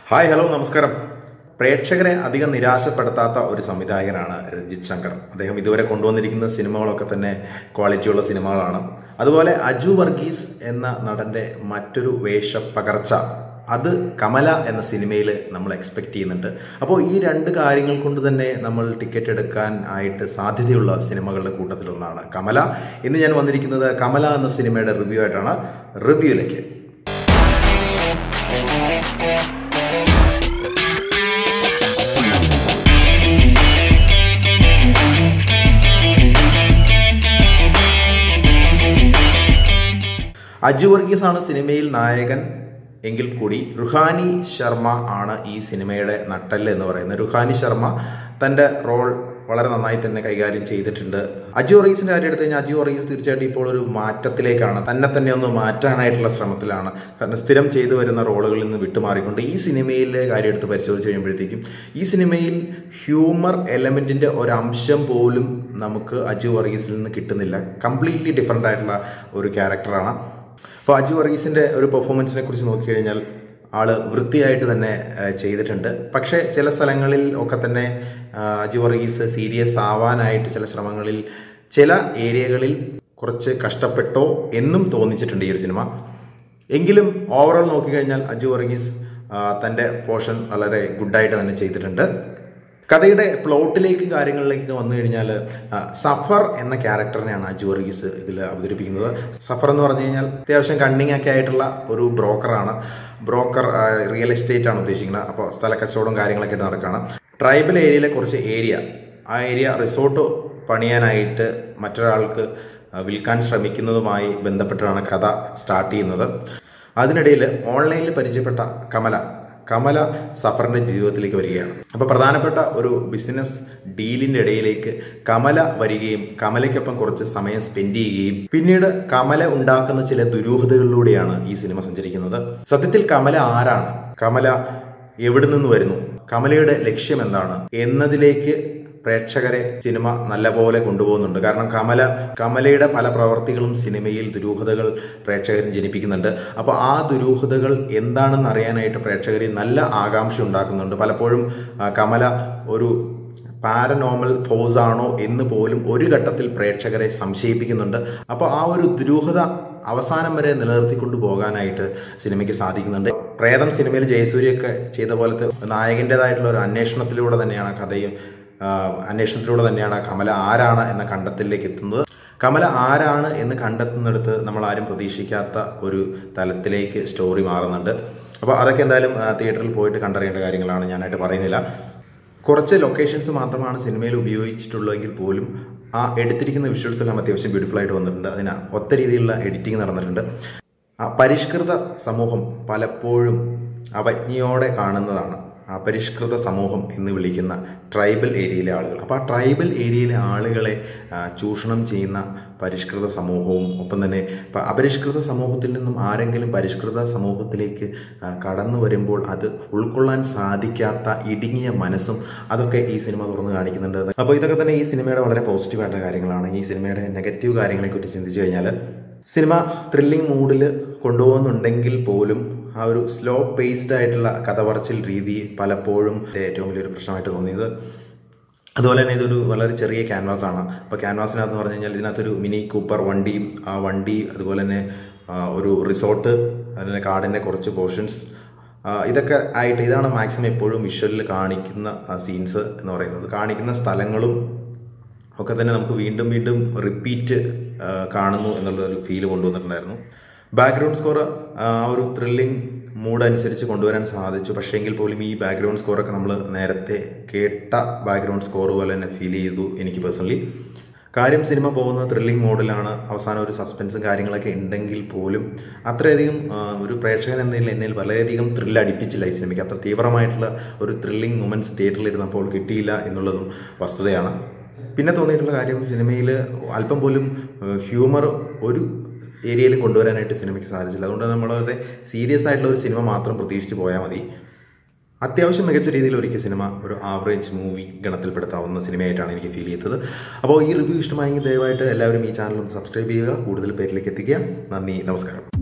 hi hello നമസ്കാരം പ്രേക്ഷകരെ അധികം നിരാശപ്പെടുത്താത്ത ഒരു സംവിധായകനാണ് രഞ്ജിത് ശങ്കർ അദ്ദേഹം ഇതുവരെ കൊണ്ടുവന്നിരിക്കുന്ന സിനിമകളൊക്കെ തന്നെ ക്വാളിറ്റിയുള്ള സിനിമകളാണ് അതുപോലെ അജു വർഗീസ് എന്ന നടന്റെ മറ്റൊരു വേഷ പകർച്ച അത് കമല എന്ന സിനിമയിൽ നമ്മൾ എക്സ്പെക്ട് ചെയ്യുന്നുണ്ട് അപ്പോൾ ഈ രണ്ട് കാര്യങ്ങൾ കൊണ്ട് തന്നെ നമ്മൾ ടിക്കറ്റ് എടുക്കാൻ ആയിട്ട് സാധ്യതയുള്ള സിനിമകളുടെ കൂട്ടത്തിലൊന്നാണ് കമല ഇന്ന് ഞാൻ വന്നിരിക്കുന്നത് കമല എന്ന സിനിമയുടെ റിവ്യൂ ആയിട്ടാണ് റിവ്യൂയിലേക്ക് അജു വർഗീസ് ആണ് സിനിമയിൽ നായകൻ എങ്കിൽ കൂടി റുഹാനി ശർമ്മ ആണ് ഈ സിനിമയുടെ നട്ടല് എന്ന് പറയുന്നത് റുഹാനി ശർമ്മ തന്റെ റോൾ വളരെ നന്നായി തന്നെ കൈകാര്യം ചെയ്തിട്ടുണ്ട് അജു വർഗീസിന്റെ കാര്യം എടുത്തു കഴിഞ്ഞാൽ അജു വർഗീസ് തീർച്ചയായിട്ടും ഇപ്പോൾ ഒരു മാറ്റത്തിലേക്കാണ് തന്നെ തന്നെ ഒന്ന് മാറ്റാനായിട്ടുള്ള ശ്രമത്തിലാണ് കാരണം സ്ഥിരം ചെയ്തു വരുന്ന റോളുകളിൽ നിന്ന് വിട്ടുമാറിക്കൊണ്ട് ഈ സിനിമയിലെ കാര്യം എടുത്ത് പരിശോധിച്ച് കഴിയുമ്പോഴത്തേക്കും ഈ സിനിമയിൽ ഹ്യൂമർ എലമെന്റിന്റെ ഒരു അംശം പോലും നമുക്ക് അജു വർഗീസിൽ നിന്ന് കിട്ടുന്നില്ല കംപ്ലീറ്റ്ലി ഡിഫറെൻ്റ് ആയിട്ടുള്ള ഒരു ക്യാരക്ടറാണ് അപ്പോൾ അജു വർഗീസിന്റെ ഒരു പെർഫോമൻസിനെ കുറിച്ച് നോക്കിക്കഴിഞ്ഞാൽ ആള് വൃത്തിയായിട്ട് തന്നെ ഏഹ്, ചെയ്തിട്ടുണ്ട് പക്ഷേ ചില സ്ഥലങ്ങളിൽ ഒക്കെ തന്നെ ആ, അജു വർഗീസ് സീരിയസ് ആവാനായിട്ട് ചില ശ്രമങ്ങളിൽ ചില ഏരിയകളിൽ കുറച്ച് കഷ്ടപ്പെട്ടോ എന്നും തോന്നിച്ചിട്ടുണ്ട് ഈ ഒരു സിനിമ എങ്കിലും ഓവറോൾ നോക്കിക്കഴിഞ്ഞാൽ അജു വർഗീസ് ആ, തന്റെ പോർഷൻ വളരെ ഗുഡായിട്ട് തന്നെ ചെയ്തിട്ടുണ്ട് കഥയുടെ പ്ലോട്ടിലേക്ക് കാര്യങ്ങളിലേക്ക് വന്നു കഴിഞ്ഞാൽ ആ, സഫർ എന്ന ക്യാരക്ടറിനെയാണ് അജു വർഗീസ് ഇതിൽ അവതരിപ്പിക്കുന്നത് സഫർ എന്ന് പറഞ്ഞു കഴിഞ്ഞാൽ അത്യാവശ്യം കണ്ണിങ് ഒക്കെ ആയിട്ടുള്ള ഒരു ബ്രോക്കറാണ് ബ്രോക്കർ ആ, റിയൽ എസ്റ്റേറ്റ് ആണ് ഉദ്ദേശിക്കുന്നത് അപ്പോൾ സ്ഥല കച്ചവടവും കാര്യങ്ങളൊക്കെ ആയിട്ട് നടക്കുകയാണ് ട്രൈബൽ ഏരിയയിലെ കുറച്ച് ഏരിയ ആ ഏരിയ റിസോർട്ട് പണിയാനായിട്ട് മറ്റൊരാൾക്ക് ആ, വിൽക്കാൻ ശ്രമിക്കുന്നതുമായി ബന്ധപ്പെട്ടാണ് കഥ സ്റ്റാർട്ട് ചെയ്യുന്നത് അതിനിടയിൽ ഓൺലൈനിൽ പരിചയപ്പെട്ട കമല കമല സഫറിന്റെ ജീവിതത്തിലേക്ക് വരികയാണ് അപ്പൊ പ്രധാനപ്പെട്ട ഒരു ബിസിനസ് ഡീലിന്റെ ഇടയിലേക്ക് കമല വരികയും കമലയ്ക്കൊപ്പം കുറച്ച് സമയം സ്പെൻഡ് ചെയ്യുകയും പിന്നീട് കമല ഉണ്ടാക്കുന്ന ചില ദുരൂഹതകളിലൂടെയാണ് ഈ സിനിമ സഞ്ചരിക്കുന്നത് സത്യത്തിൽ കമല ആരാണ് കമല എവിടെ നിന്ന് വരുന്നു കമലയുടെ ലക്ഷ്യം എന്താണ് എന്നതിലേക്ക് പ്രേക്ഷകരെ സിനിമ നല്ലപോലെ കൊണ്ടുപോകുന്നുണ്ട് കാരണം കമല കമലയുടെ പല പ്രവർത്തികളും സിനിമയിൽ ദുരൂഹതകൾ പ്രേക്ഷകരും ജനിപ്പിക്കുന്നുണ്ട് അപ്പോൾ ആ ദുരൂഹതകൾ എന്താണെന്ന് അറിയാനായിട്ട് പ്രേക്ഷകരിൽ നല്ല ആകാംക്ഷ ഉണ്ടാക്കുന്നുണ്ട് പലപ്പോഴും ആ, കമല ഒരു പാരനോമൽ ഫോഴ്സ് ആണോ എന്ന് പോലും ഒരു ഘട്ടത്തിൽ പ്രേക്ഷകരെ സംശയിപ്പിക്കുന്നുണ്ട് അപ്പോൾ ആ ഒരു ദുരൂഹത അവസാനം വരെ നിലനിർത്തിക്കൊണ്ട് പോകാനായിട്ട് സിനിമയ്ക്ക് സാധിക്കുന്നുണ്ട് പ്രേതം സിനിമയിൽ ജയസൂര്യൊക്കെ ചെയ്ത പോലത്തെ നായകൻ്റെതായിട്ടുള്ള ഒരു അന്വേഷണത്തിലൂടെ തന്നെയാണ് കഥയും ആ, അന്വേഷണത്തിലൂടെ തന്നെയാണ് കമല ആരാണ് എന്ന കണ്ടെത്തലിലേക്ക് എത്തുന്നത് കമല ആരാണ് എന്ന് കണ്ടെത്തുന്നിടത്ത് നമ്മൾ ആരും പ്രതീക്ഷിക്കാത്ത ഒരു തലത്തിലേക്ക് സ്റ്റോറി മാറുന്നുണ്ട് അപ്പോൾ അതൊക്കെ എന്തായാലും ആ, തിയേറ്ററിൽ പോയിട്ട് കണ്ടറിയേണ്ട കാര്യങ്ങളാണ് ഞാനായിട്ട് പറയുന്നില്ല കുറച്ച് ലൊക്കേഷൻസ് മാത്രമാണ് സിനിമയിൽ ഉപയോഗിച്ചിട്ടുള്ളതെങ്കിൽ പോലും ആ എടുത്തിരിക്കുന്ന വിഷ്വൽസ് എല്ലാം അത്യാവശ്യം ബ്യൂട്ടിഫുൾ ആയിട്ട് വന്നിട്ടുണ്ട് അതിന് ഒത്ത രീതിയിലുള്ള എഡിറ്റിംഗ് നടന്നിട്ടുണ്ട് ആ പരിഷ്കൃത സമൂഹം പലപ്പോഴും അവജ്ഞയോടെ കാണുന്നതാണ് ആ പരിഷ്കൃത സമൂഹം എന്ന് വിളിക്കുന്ന ട്രൈബൽ ഏരിയയിലെ ആളുകൾ അപ്പോൾ ആ ട്രൈബൽ ഏരിയയിലെ ആളുകളെ ആ, ചൂഷണം ചെയ്യുന്ന പരിഷ്കൃത സമൂഹവും ഒപ്പം തന്നെ ഇപ്പം അപരിഷ്കൃത സമൂഹത്തിൽ നിന്നും ആരെങ്കിലും പരിഷ്കൃത സമൂഹത്തിലേക്ക് ആ, കടന്നു വരുമ്പോൾ അത് ഉൾക്കൊള്ളാൻ സാധിക്കാത്ത ഇടുങ്ങിയ മനസ്സും അതൊക്കെ ഈ സിനിമ തുറന്ന് കാണിക്കുന്നുണ്ട് അപ്പോൾ ഇതൊക്കെ തന്നെ ഈ സിനിമയുടെ വളരെ പോസിറ്റീവായിട്ടുള്ള കാര്യങ്ങളാണ് ഈ സിനിമയുടെ നെഗറ്റീവ് കാര്യങ്ങളെ കുറിച്ച് ചിന്തിച്ചു കഴിഞ്ഞാൽ സിനിമ ത്രില്ലിംഗ് മൂഡിൽ കൊണ്ടുപോകുന്നുണ്ടെങ്കിൽ പോലും ആ ഒരു സ്ലോ പേസ്ഡ് ആയിട്ടുള്ള കഥ പറച്ചിൽ രീതി പലപ്പോഴും ഏറ്റവും വലിയൊരു പ്രശ്നമായിട്ട് തോന്നിയത് അതുപോലെ തന്നെ ഇതൊരു വളരെ ചെറിയ ക്യാൻവാസ് ആണ് അപ്പോൾ ക്യാൻവാസിനകത്ത് പറഞ്ഞു കഴിഞ്ഞാൽ ഇതിനകത്തൊരു മിനി കൂപ്പർ വണ്ടിയും ആ വണ്ടി അതുപോലെ തന്നെ ആ, ഒരു റിസോർട്ട് അതുപോലെ കാടിൻ്റെ കുറച്ച് പോർഷൻസ് ഇതൊക്കെ ആയിട്ട് ഇതാണ് മാക്സിമം എപ്പോഴും വിഷ്വലിൽ കാണിക്കുന്ന സീൻസ് എന്ന് പറയുന്നത് കാണിക്കുന്ന സ്ഥലങ്ങളും ഒക്കെ തന്നെ നമുക്ക് വീണ്ടും വീണ്ടും റിപ്പീറ്റ് കാണുന്നു എന്നുള്ളൊരു ഫീല് കൊണ്ടുവന്നിട്ടുണ്ടായിരുന്നു ബാക്ക്ഗ്രൗണ്ട് സ്കോർ ആ ഒരു ത്രില്ലിംഗ് മൂഡ് അനുസരിച്ച് കൊണ്ടുവരാൻ സാധിച്ചു പക്ഷേ എങ്കിൽ പോലും ഈ ബാക്ക്ഗ്രൗണ്ട് സ്കോറൊക്കെ നമ്മൾ നേരത്തെ കേട്ട ബാക്ക്ഗ്രൗണ്ട് സ്കോർ പോലെ തന്നെ ഫീൽ ചെയ്തു എനിക്ക് പേഴ്സണലി കാര്യം സിനിമ പോകുന്ന ത്രില്ലിംഗ് മോഡിലാണ് അവസാനം ഒരു സസ്പെൻസും കാര്യങ്ങളൊക്കെ ഉണ്ടെങ്കിൽ പോലും അത്രയധികം ആ, ഒരു പ്രേക്ഷകൻ എന്നതിൽ എന്നിൽ വളരെയധികം ത്രില്ല് അടിപ്പിച്ചില്ല ഈ സിനിമയ്ക്ക് അത്ര തീവ്രമായിട്ടുള്ള ഒരു ത്രില്ലിംഗ് മൊമെന്റ്സ് തിയേറ്ററിൽ ഇരുന്നപ്പോൾ കിട്ടിയില്ല എന്നുള്ളതും വസ്തുതയാണ് പിന്നെ തോന്നിയിട്ടുള്ള കാര്യം സിനിമയിൽ അല്പം പോലും ഹ്യൂമർ ഒരു ഏരിയയിലും കൊണ്ടുവരാനായിട്ട് സിനിമയ്ക്ക് സാധിച്ചില്ല അതുകൊണ്ട് നമ്മൾ വളരെ സീരിയസ് ആയിട്ടുള്ള ഒരു സിനിമ മാത്രം പ്രതീക്ഷിച്ച് പോയാൽ മതി അത്യാവശ്യം മികച്ച രീതിയിൽ ഒരുക്കിയ സിനിമ ഒരു ആവറേജ് മൂവി ഗണത്തിൽപ്പെടുത്താവുന്ന സിനിമയായിട്ടാണ് എനിക്ക് ഫീൽ ചെയ്തത് അപ്പോൾ ഈ റിവ്യൂ ഇഷ്ടമായെങ്കിൽ ദയവായിട്ട് എല്ലാവരും ഈ ചാനൽ ഒന്ന് സബ്സ്ക്രൈബ് ചെയ്യുക കൂടുതൽ പേരിലേക്ക് എത്തിക്കുക നന്ദി നമസ്കാരം